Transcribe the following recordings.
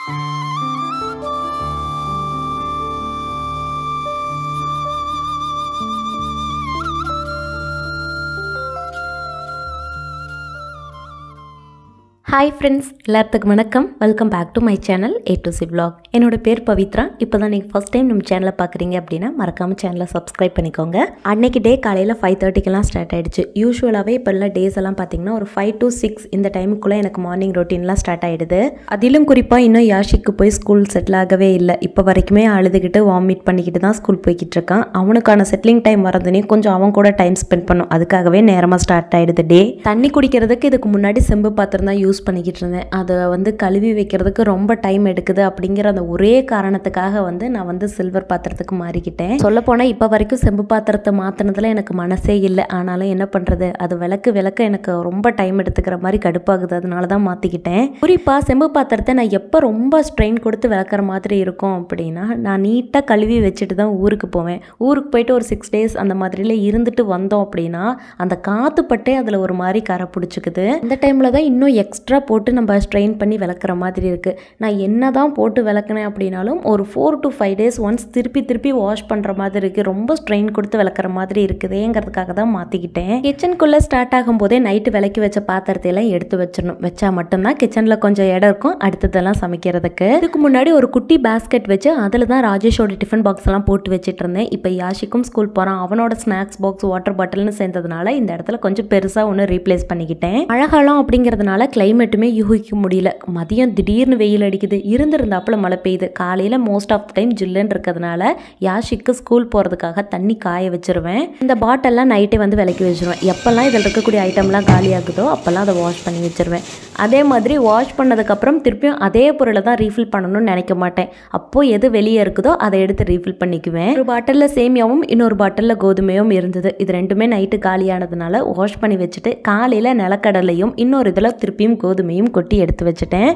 hi friends எல்லாத்துக்கும் வணக்கம் welcome back to my channel A to C vlog என்னோட பேர் பவித்ரா இப்போ தான் நீங்கள் ஃபஸ்ட் டைம் நம்ம சேனலை பார்க்குறீங்க அப்படின்னா மறக்காமல் சேனலை சப்ஸ்கிரைப் பண்ணிக்கோங்க அன்னைக்கு டே காலையில் ஃபைவ் தேர்ட்டிக்கெலாம் ஸ்டார்ட் ஆயிடுச்சு யூஸ்வலாகவே இப்போ எல்லாம் டேஸ் எல்லாம் பார்த்தீங்கன்னா ஒரு ஃபைவ் டு சிக்ஸ் இந்த டைமுக்குள்ளே எனக்கு மார்னிங் ரொட்டீன்லாம் ஸ்டார்ட் ஆகிடுது அதிலும் குறிப்பாக இன்னும் யாஷிக்கு போய் ஸ்கூல் செட்டில் ஆகவே இல்லை இப்போ வரைக்குமே அழுதுகிட்டு வாமிட் பண்ணிக்கிட்டு தான் ஸ்கூல் போய்கிட்டு இருக்கான் அவனுக்கான செட்டிலிங் டைம் வரதுனே கொஞ்சம் அவன் கூட டைம் ஸ்பெண்ட் பண்ணும் அதுக்காகவே நேரமாக ஸ்டார்ட் ஆயிடுது டே தண்ணி குடிக்கிறதுக்கு இதுக்கு முன்னாடி செம்பு பாத்திரம் தான் யூஸ் பண்ணிக்கிட்டு இருந்தேன் அதை வந்து கழுவி வைக்கிறதுக்கு ரொம்ப டைம் எடுக்குது அப்படிங்கிற அந்த ஒரே காரணத்துக்காக வந்து நான் வந்து சில்வர் பாத்திரத்துக்கு மாறிக்கிட்டேன் சொல்ல போனால் இப்போ வரைக்கும் செம்பு பாத்திரத்தை மாற்றினதுல எனக்கு மனசே இல்லை ஆனாலும் என்ன பண்ணுறது அது விளக்கு விளக்க எனக்கு ரொம்ப டைம் எடுத்துக்கிற மாதிரி கடுப்பாகுது அதனால தான் மாற்றிக்கிட்டேன் குறிப்பாக செம்பு பாத்திரத்தை நான் எப்போ ரொம்ப ஸ்ட்ரெயின் கொடுத்து விளக்குற மாதிரி இருக்கும் அப்படின்னா நான் நீட்டாக கழுவி வச்சுட்டு தான் ஊருக்கு போவேன் ஊருக்கு போயிட்டு ஒரு சிக்ஸ் டேஸ் அந்த மாதிரில இருந்துட்டு வந்தோம் அப்படின்னா அந்த காற்று பட்டே அதில் ஒரு மாதிரி கரை பிடிச்சிக்குது இந்த டைமில் தான் இன்னும் எக்ஸ்ட்ரா போட்டு நம்ம ஸ்ட்ரெயின் பண்ணி விளக்குற மாதிரி இருக்குது நான் என்ன தான் போட்டு விளக்குனேன் அப்படின்னாலும் ஒரு four to five days once திருப்பி திருப்பி வாஷ் பண்ணுற மாதிரி இருக்குது ரொம்ப ஸ்ட்ரெயின் கொடுத்து விளக்குற மாதிரி இருக்குதேங்கிறதுக்காக தான் மாற்றிக்கிட்டேன் கிச்சனுக்குள்ளே ஸ்டார்ட் ஆகும்போதே நைட்டு விளக்கி வச்ச பாத்திரத்தை எல்லாம் எடுத்து வச்சிடணும் வச்சா மட்டும்தான் கிச்சனில் கொஞ்சம் இடம் இருக்கும் அடுத்ததெல்லாம் சமைக்கிறதுக்கு இதுக்கு முன்னாடி ஒரு குட்டி பேஸ்கெட் வச்சு அதில் தான் ராஜேஷோட டிஃபன் பாக்ஸ் எல்லாம் போட்டு வச்சிட்டு இருந்தேன் இப்போ யாஷிக்கும் ஸ்கூல் போகிறான் அவனோட ஸ்நாக்ஸ் பாக்ஸ் வாட்டர் பாட்டில்னு சேர்ந்ததுனால இந்த இடத்துல கொஞ்சம் பெருசாக ஒன்று ரீப்ளேஸ் பண்ணிக்கிட்டேன் மழைக்காலம் அப்படிங்கிறதுனால கிளைமேட்டுமே யூகிக்க முடியல மதியம் திடீர்னு வெயில் அடிக்குது இருந்திருந்தாப்புல மழை பெய்யுது காலையில் மோஸ்ட் ஆஃப் டைம் ஜில்லுன்னு இருக்கிறதுனால யாஷிக்கு ஸ்கூல் போகிறதுக்காக தண்ணி காய வச்சிருவேன் இந்த பாட்டெல்லாம் நைட்டே வந்து விலக்கி வச்சிருவேன் எப்போல்லாம் இதில் இருக்கக்கூடிய ஐட்டம்லாம் காலி ஆகுதோ அப்போல்லாம் அதை வாஷ் பண்ணி வச்சிருவேன் அதே மாதிரி வாஷ் பண்ணதுக்கப்புறம் திருப்பியும் அதே பொருளை தான் ரீஃபில் பண்ணணும்னு நினைக்க மாட்டேன் அப்போது எது வெளியே இருக்குதோ அதை எடுத்து ரீஃபில் பண்ணிக்குவேன் ஒரு பாட்டிலில் சேமியாவும் இன்னொரு பாட்டிலில் கோதுமையும் இருந்தது இது ரெண்டுமே நைட்டு காலியானதுனால வாஷ் பண்ணி வச்சுட்டு காலையில் நிலக்கடலையும் இன்னொரு இதில் திருப்பியும் கோதுமையும் கொட்டி எடுத்து வச்சுட்டேன்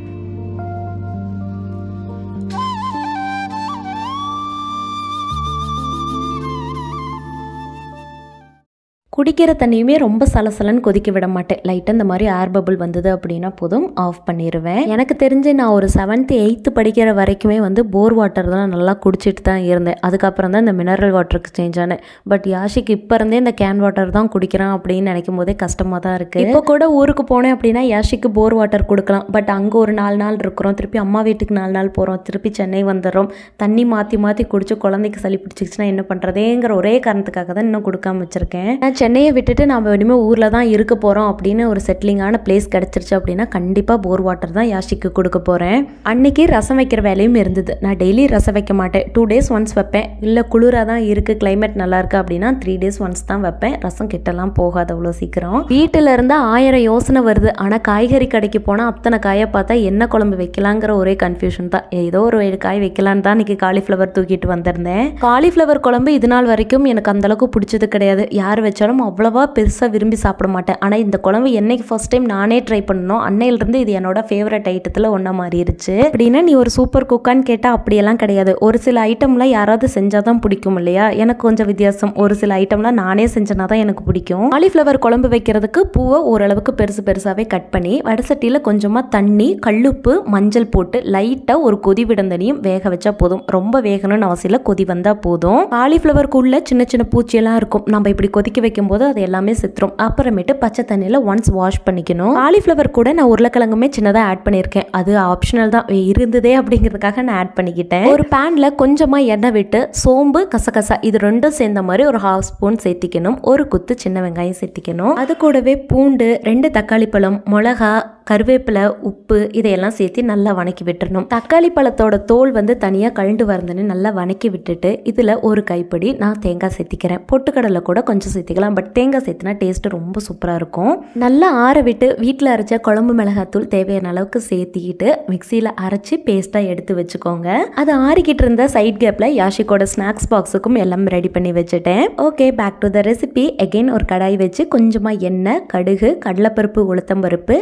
குடிக்கிற தண்ணியுமே ரொம்ப சலசலன்னு கொதிக்க விட மாட்டேன் லைட்டாக இந்த மாதிரி ஏர் பபிள் வந்தது அப்படின்னா போதும் ஆஃப் பண்ணிடுவேன் எனக்கு தெரிஞ்சு நான் ஒரு செவன்த்து எயித்து படிக்கிற வரைக்குமே வந்து போர் வாட்டர் தான் நல்லா குடிச்சிட்டு தான் இருந்தேன் அதுக்கப்புறம் தான் இந்த மினரல் வாட்டருக்கு சேஞ்ச் ஆனேன் பட் யாஷிக்கு இப்போ இருந்தே இந்த கேன் வாட்டர் தான் குடிக்கிறான் அப்படின்னு நினைக்கும் போதே கஷ்டமாக தான் இருக்குது இப்போ கூட ஊருக்கு போனேன் அப்படின்னா யாஷிக்கு போர் வாட்டர் கொடுக்கலாம் பட் அங்கே ஒரு நாலு நாள் இருக்கிறோம் திருப்பி அம்மா வீட்டுக்கு நாலு நாள் போகிறோம் திருப்பி சென்னை வந்துடுறோம் தண்ணி மாற்றி மாற்றி குடிச்சு குழந்தைக்கு சளி பிடிச்சிச்சுன்னா என்ன பண்ணுறதேங்கிற ஒரே காரணத்துக்காக தான் இன்னும் கொடுக்காம வச்சுருக்கேன் நான் சென்னையை விட்டுட்டு நம்ம இனிமேல் ஊரில் தான் இருக்க போகிறோம் அப்படின்னு ஒரு செட்டிலிங்கான பிளேஸ் கிடச்சிருச்சு அப்படின்னா கண்டிப்பாக போர் வாட்டர் தான் யாஷிக்கு கொடுக்க போகிறேன் அன்னைக்கு ரசம் வைக்கிற வேலையும் இருந்தது நான் டெய்லி ரசம் வைக்க மாட்டேன் டூ டேஸ் ஒன்ஸ் வைப்பேன் இல்லை குளிராக தான் இருக்குது கிளைமேட் நல்லா இருக்கு அப்படின்னா த்ரீ டேஸ் ஒன்ஸ் தான் வைப்பேன் ரசம் கிட்டலாம் போகாது அவ்வளோ சீக்கிரம் வீட்டில் இருந்தால் ஆயிரம் யோசனை வருது ஆனால் காய்கறி கடைக்கு போனால் அத்தனை காயை பார்த்தா என்ன குழம்பு வைக்கலாங்கிற ஒரே கன்ஃபியூஷன் தான் ஏதோ ஒரு காய் வைக்கலான்னு தான் இன்னைக்கு காலிஃப்ளவர் தூக்கிட்டு வந்திருந்தேன் காலிஃப்ளவர் குழம்பு இது நாள் வரைக்கும் எனக்கு அந்த அளவுக்கு பிடிச்சது கிடையாது யார் வச்சாலும் அவ்வளவா பெருசாக விரும்பி சாப்பிட மாட்டேன் ஆனால் இந்த குழம்பு என்னைக்கு ஃபர்ஸ்ட் டைம் நானே ட்ரை பண்ணணும் அன்னையிலிருந்து இது என்னோட ஃபேவரட் ஐட்டத்தில் ஒன்றா மாறிடுச்சு அப்படின்னா நீ ஒரு சூப்பர் குக்கான்னு கேட்டால் அப்படியெல்லாம் கிடையாது ஒரு சில ஐட்டம்லாம் யாராவது செஞ்சால் தான் பிடிக்கும் இல்லையா எனக்கு கொஞ்சம் வித்தியாசம் ஒரு சில ஐட்டம்லாம் நானே செஞ்சனா தான் எனக்கு பிடிக்கும் காலிஃப்ளவர் குழம்பு வைக்கிறதுக்கு பூவை ஓரளவுக்கு பெருசு பெருசாகவே கட் பண்ணி வடசட்டியில் கொஞ்சமாக தண்ணி கல்லுப்பு மஞ்சள் போட்டு லைட்டாக ஒரு கொதி விடந்தனையும் வேக வச்சா போதும் ரொம்ப வேகணும்னு அவசியம் இல்லை கொதி வந்தால் போதும் காலிஃப்ளவருக்குள்ள சின்ன சின்ன பூச்சியெல்லாம் இருக்கும் நம்ம இப்படி கொதிக்க வைக்கும்போது அது எல்லாமே செத்துரும் அப்புறமேட்டு பச்சை தண்ணியில் ஒன்ஸ் வாஷ் பண்ணிக்கணும் காலிஃப்ளவர் கூட நான் உருளைக்கிழங்குமே சின்னதாக ஆட் பண்ணியிருக்கேன் அது ஆப்ஷனல் தான் இருந்ததே அப்படிங்கிறதுக்காக நான் ஆட் பண்ணிக்கிட்டேன் ஒரு பேனில் கொஞ்சமாக எண்ணெய் விட்டு சோம்பு கசகசா இது ரெண்டும் சேர்ந்த மாதிரி ஒரு ஹாஃப் ஸ்பூன் சேர்த்திக்கணும் ஒரு குத்து சின்ன வெங்காயம் சேர்த்திக்கணும் அது கூடவே பூண்டு ரெண்டு தக்காளி பழம் மிளகா கருவேப்பிலை உப்பு இதையெல்லாம் சேர்த்து நல்லா வணக்கி விட்டுறணும் தக்காளி பழத்தோட தோல் வந்து தனியாக கழண்டு வரதுன்னு நல்லா வணக்கி விட்டுட்டு இதில் ஒரு கைப்படி நான் தேங்காய் சேர்த்திக்கிறேன் பொட்டுக்கடலை கூட கொஞ்சம் சேர்த்திக்கலாம் பட் தேங்காய் சேர்த்துனா டேஸ்ட் ரொம்ப சூப்பராக இருக்கும் நல்லா ஆற விட்டு வீட்டில் அரைச்ச குழம்பு மிளகாத்தூள் தேவையான அளவுக்கு சேர்த்திக்கிட்டு மிக்சியில் அரைச்சி பேஸ்ட்டாக எடுத்து வச்சுக்கோங்க அது ஆறிக்கிட்டு இருந்த சைட் கேப்பில் யாஷிக்கோட ஸ்நாக்ஸ் பாக்ஸுக்கும் எல்லாம் ரெடி பண்ணி வச்சுட்டேன் okay back to the recipe again ஒரு கடாய் வச்சு கொஞ்சமாக எண்ணெய் கடுகு கடலைப்பருப்பு உளுத்தம்பருப்பு சின்ன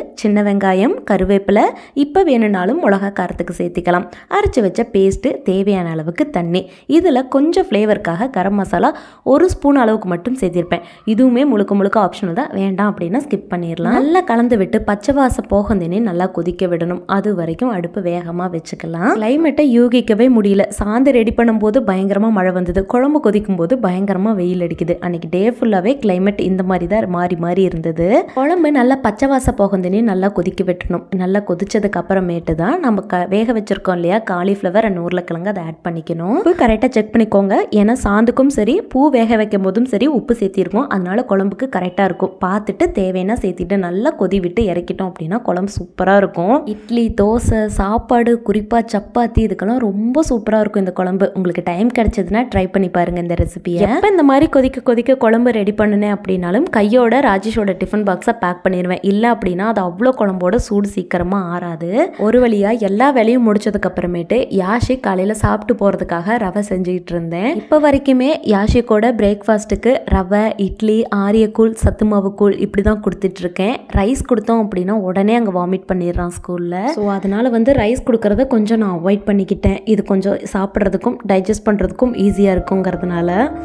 வெங்காயம் கருவேப்பிலை இப்போ வேணும்னாலும் மிளகா காரத்துக்கு சேர்த்திக்கலாம் அரைச்சி வச்ச பேஸ்ட்டு தேவையான அளவுக்கு தண்ணி இதில் கொஞ்சம் ஃப்ளேவருக்காக கரம் மசாலா ஒரு ஸ்பூன் அளவுக்கு மட்டும் சேர்த்திருப்பேன் இதுவுமே முழுக்க முழுக்க ஆப்ஷனல் தான் வேண்டாம் அப்படின்னா ஸ்கிப் பண்ணிடலாம் நல்லா கலந்து விட்டு பச்சை வாசம் போகந்தேனே நல்லா கொதிக்க விடணும் அது வரைக்கும் அடுப்பு வேகமாக வச்சுக்கலாம் கிளைமேட்டை யூகிக்கவே முடியல சாந்து ரெடி பண்ணும்போது பயங்கரமாக மழை வந்தது குழம்பு கொதிக்கும் போது பயங்கரமாக வெயில் அடிக்குது அன்னைக்கு டே ஃபுல்லாகவே கிளைமேட் இந்த மாதிரி தான் மாறி மாறி இருந்தது குழம்பு நல்லா பச்சை வாசம் போகந்தேனே நல்லா கொதிக்க விட்டணும் நல்லா கொதிச்சதுக்கு அப்புறமேட்டு தான் நம்ம க வேக வச்சிருக்கோம் இல்லையா காலிஃப்ளவர் அண்ட் உருளைக்கிழங்கு அதை ஆட் பண்ணிக்கணும் உப்பு கரெக்டாக செக் பண்ணிக்கோங்க ஏன்னா சாந்துக்கும் சரி பூ வேக வைக்கும் போதும் சரி உப்பு சேர்த்திருக்கோம் அதனால குழம்புக்கு கரெக்டாக இருக்கும் பார்த்துட்டு தேவைன்னா சேர்த்திட்டு நல்லா கொதி விட்டு இறக்கிட்டோம் அப்படின்னா குழம்பு சூப்பராக இருக்கும் இட்லி தோசை சாப்பாடு குறிப்பாக சப்பாத்தி இதுக்கெல்லாம் ரொம்ப சூப்பராக இருக்கும் இந்த குழம்பு உங்களுக்கு டைம் கிடைச்சதுன்னா ட்ரை பண்ணி பாருங்க இந்த ரெசிபியை எப்போ இந்த மாதிரி கொதிக்க கொதிக்க குழம்பு ரெடி பண்ணினேன் அப்படின்னாலும் கையோட ராஜேஷோட டிஃபன் பாக்ஸை பேக் பண்ணிடுவேன் இல்லை அப்படின்னா அது அவ்வளோ குழம்போட சூடு சீக்கிரமாக ஆறாது ஒரு வழியாக எல்லா வேலையும் முடிச்சதுக்கு அப்புறமேட்டு யாஷி காலையில் சாப்பிட்டு போகிறதுக்காக ரவை செஞ்சுக்கிட்டு இருந்தேன் இப்போ வரைக்குமே யாஷிக்கோட பிரேக்ஃபாஸ்ட்டுக்கு ரவை இட்லி ஆரியக்கூழ் சத்து மாவு கூழ் இப்படி தான் கொடுத்துட்டு இருக்கேன் ரைஸ் கொடுத்தோம் அப்படின்னா உடனே அங்கே வாமிட் பண்ணிடுறான் ஸ்கூலில் ஸோ அதனால வந்து ரைஸ் கொடுக்கறத கொஞ்சம் நான் அவாய்ட் பண்ணிக்கிட்டேன் இது கொஞ்சம் சாப்பிட்றதுக்கும் டைஜஸ்ட் பண்ணுறதுக்கும் ஈஸியாக இருக்குங்கிறதுனால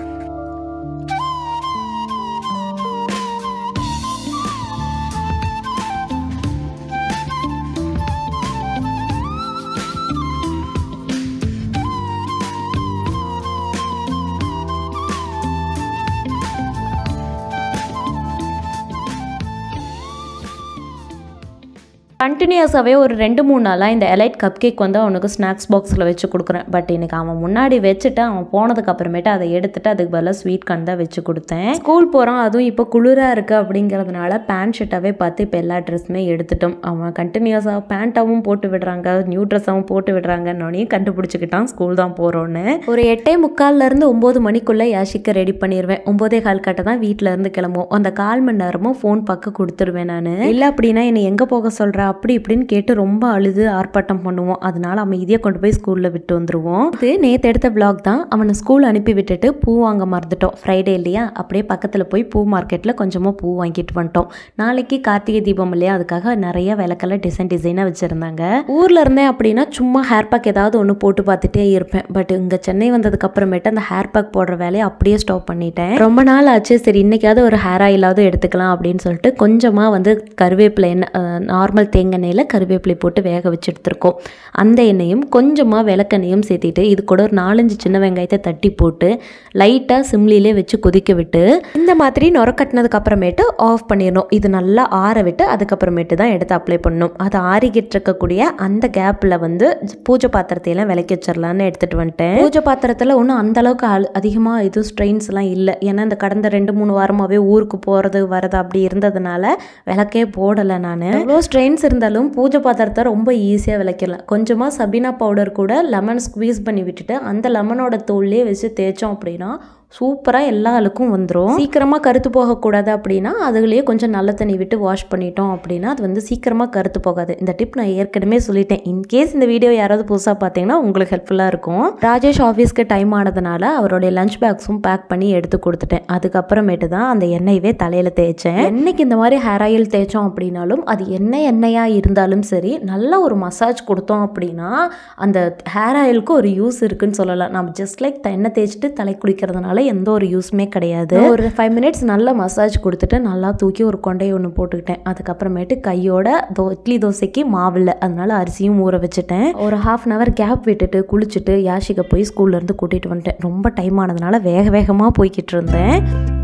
கண்டினியூஸாகவே ஒரு ரெண்டு மூணு நாளாக இந்த எலைட் கப் கேக் வந்து அவனுக்கு ஸ்நாக்ஸ் பாக்ஸில் வச்சு கொடுக்குறேன் பட் இன்னைக்கு அவன் முன்னாடி வச்சுட்டு அவன் போனதுக்கு அப்புறமேட்டு அதை எடுத்துட்டு அதுக்கு பதிலாக ஸ்வீட் கார்ன் தான் வச்சு கொடுத்தேன் ஸ்கூல் போகிறான் அதுவும் இப்போ குளிராக இருக்குது அப்படிங்கிறதுனால பேண்ட் ஷர்ட்டாகவே பார்த்து இப்போ எல்லா ட்ரெஸ்ஸுமே எடுத்துட்டோம் அவன் கண்டினியூஸாக பேண்ட்டாகவும் போட்டு விடுறாங்க நியூ ட்ரெஸ்ஸாகவும் போட்டு விடுறாங்கன்னொடனே கண்டுபிடிச்சிக்கிட்டான் ஸ்கூல் தான் போகிறோன்னு ஒரு எட்டே முக்கால்லேருந்து ஒம்பது மணிக்குள்ளே யாஷிக்க ரெடி பண்ணிடுவேன் ஒம்போதே கால் கட்ட தான் வீட்டில் இருந்து கிளம்புவோம் அந்த கால் மணி நேரமும் ஃபோன் பக்கம் கொடுத்துருவேன் நான் இல்லை அப்படின்னா என்னை எங்கே போக சொல்கிற அப்படி இப்படின்னு கேட்டு ரொம்ப அழுது ஆர்ப்பாட்டம் பண்ணுவோம் அதனால அமைதியாக கொண்டு போய் ஸ்கூலில் விட்டு வந்துடுவோம் இது நேற்று எடுத்த vlog தான் அவனை ஸ்கூல் அனுப்பி விட்டுட்டு பூ வாங்க மறந்துட்டோம் ஃப்ரைடே இல்லையா அப்படியே பக்கத்தில் போய் பூ மார்க்கெட்டில் கொஞ்சமாக பூ வாங்கிட்டு வந்துட்டோம் நாளைக்கு கார்த்திகை தீபம் இல்லையா அதுக்காக நிறைய விளக்கெல்லாம் டிசைன் டிசைனாக வச்சுருந்தாங்க ஊரில் இருந்தேன் அப்படின்னா சும்மா ஹேர் பேக் ஏதாவது ஒன்று போட்டு பார்த்துட்டே இருப்பேன் பட் இங்கே சென்னை வந்ததுக்கு அப்புறமேட்டு அந்த ஹேர் பேக் போடுற வேலையை அப்படியே ஸ்டாப் பண்ணிட்டேன் ரொம்ப நாள் ஆச்சு சரி இன்னைக்காவது ஒரு ஹேர் ஆயிலாவது எடுத்துக்கலாம் அப்படின்னு சொல்லிட்டு கொஞ்சமாக வந்து கருவேப்பிலை எண்ணெய் நார்மல் தேங்காய் எண்ணெயில் கருவேப்பிலை போட்டு வேக வச்சு எடுத்திருக்கோம் அந்த எண்ணெயும் கொஞ்சமாக விளக்கெண்ணையும் சேர்த்திட்டு இது கூட ஒரு நாலஞ்சு சின்ன வெங்காயத்தை தட்டி போட்டு லைட்டாக சிம்லிலே வச்சு கொதிக்க விட்டு இந்த மாதிரி நுர கட்டினதுக்கு அப்புறமேட்டு ஆஃப் பண்ணிடணும் இது நல்லா ஆற விட்டு அதுக்கப்புறமேட்டு தான் எடுத்து அப்ளை பண்ணணும் அது ஆறிக்கிட்டு இருக்கக்கூடிய அந்த கேப்பில் வந்து பூஜை பாத்திரத்தையெல்லாம் விளக்கி வச்சிடலான்னு எடுத்துகிட்டு வந்துட்டேன் பூஜை பாத்திரத்தில் ஒன்றும் அந்த அளவுக்கு அழு- அதிகமாக எதுவும் ஸ்ட்ரெயின்ஸ்லாம் இல்லை ஏன்னா இந்த கடந்த ரெண்டு மூணு வாரமாகவே ஊருக்கு போகிறது வரது அப்படி இருந்ததுனால விளக்கே போடலை நான் எவ்வளோ ஸ்ட்ரெயின்ஸ் இருந்தாலும் பூஜை பாத்திரத்தை ரொம்ப ஈஸியாக விளக்கிடலாம் கொஞ்சமாக சபீனா பவுடர் கூட லெமன் ஸ்குவீஸ் பண்ணி விட்டுட்டு அந்த லெமனோட தோல்லே வச்சு தேய்ச்சோம் அப்படின்னா சூப்பராக எல்லா அழுக்கும் வந்துடும் சீக்கிரமாக கருத்து போகக்கூடாது அப்படின்னா அதுலேயே கொஞ்சம் நல்ல தண்ணி விட்டு வாஷ் பண்ணிட்டோம் அப்படின்னா அது வந்து சீக்கிரமாக கருத்து போகாது இந்த டிப் நான் ஏற்கனவே சொல்லிட்டேன் இன்கேஸ் இந்த வீடியோ யாராவது புதுசாக பார்த்தீங்கன்னா உங்களுக்கு ஹெல்ப்ஃபுல்லாக இருக்கும் ராஜேஷ் ஆஃபீஸ்க்கு டைம் ஆனதுனால அவருடைய லஞ்ச் பேக்ஸும் பேக் பண்ணி எடுத்து கொடுத்துட்டேன் அதுக்கப்புறமேட்டு தான் அந்த எண்ணெயவே தலையில் தேய்ச்சேன் என்னைக்கு இந்த மாதிரி ஹேர் ஆயில் தேய்ச்சோம் அப்படின்னாலும் அது என்ன எண்ணெயாக இருந்தாலும் சரி நல்ல ஒரு மசாஜ் கொடுத்தோம் அப்படின்னா அந்த ஹேர் ஆயிலுக்கு ஒரு யூஸ் இருக்குன்னு சொல்லலாம் நம்ம ஜஸ்ட் லைக் எண்ணெய் தேய்ச்சிட்டு தலை குளிக்கிறதுனால எந்த ஒரு யூஸுமே கிடையாது ஒரு ஃபைவ் மினிட்ஸ் நல்லா மசாஜ் கொடுத்துட்டு நல்லா தூக்கி ஒரு கொண்டையை ஒன்று போட்டுக்கிட்டேன் அதுக்கப்புறமேட்டு கையோட தோ இட்லி தோசைக்கு மாவில்லை அதனால அரிசியும் ஊற வச்சுட்டேன் ஒரு ஹாஃப் அன் ஹவர் கேப் விட்டுட்டு குளிச்சுட்டு யாஷிகை போய் ஸ்கூல்ல இருந்து கூட்டிட்டு வந்துட்டேன் ரொம்ப டைம் ஆனதுனால வேக வேகமாக போய்கிட்டு இருந்தேன்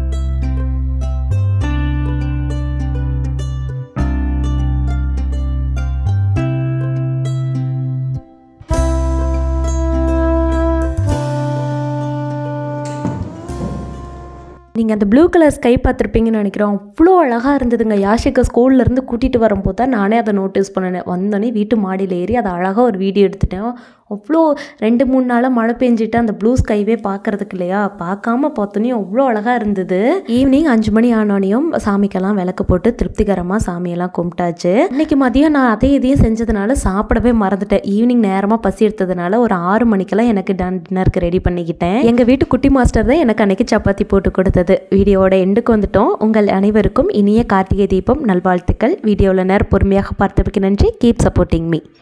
நீங்கள் அந்த ப்ளூ கலர் ஸ்கை பார்த்துருப்பீங்கன்னு நினைக்கிறோம் அவ்வளோ அழகாக இருந்ததுங்க யாஷிகா ஸ்கூல்லேருந்து கூட்டிகிட்டு வரும்போது தான் நானே அதை நோட்டீஸ் பண்ணினேன் வந்தோடனே வீட்டு மாடியில் ஏறி அதை அழகாக ஒரு வீடியோ எடுத்துட்டேன் அவ்வளோ ரெண்டு மூணு நாளாக மழை பெஞ்சிட்டு அந்த ப்ளூ ஸ்கைவே பார்க்கறதுக்கு இல்லையா பார்க்காம பார்த்தோன்னே அவ்வளோ அழகாக இருந்தது ஈவினிங் அஞ்சு மணி ஆனோனையும் சாமிக்கெல்லாம் விளக்கு போட்டு திருப்திகரமாக சாமியெல்லாம் கும்பிட்டாச்சு இன்னைக்கு மதியம் நான் அதே இதையும் செஞ்சதுனால சாப்பிடவே மறந்துட்டேன் ஈவினிங் நேரமாக பசி எடுத்ததுனால ஒரு ஆறு மணிக்கெல்லாம் எனக்கு டின்னருக்கு ரெடி பண்ணிக்கிட்டேன் எங்கள் வீட்டு குட்டி மாஸ்டர் தான் எனக்கு அன்னைக்கு சப்பாத்தி போட்டு கொடுத்தது வீடியோவோட எண்டுக்கு வந்துட்டோம் உங்கள் அனைவருக்கும் இனிய கார்த்திகை தீபம் நல்வாழ்த்துக்கள் வீடியோவில் நேரம் பொறுமையாக பார்த்ததுக்கு நன்றி கீப் சப்போர்ட்டிங் மீ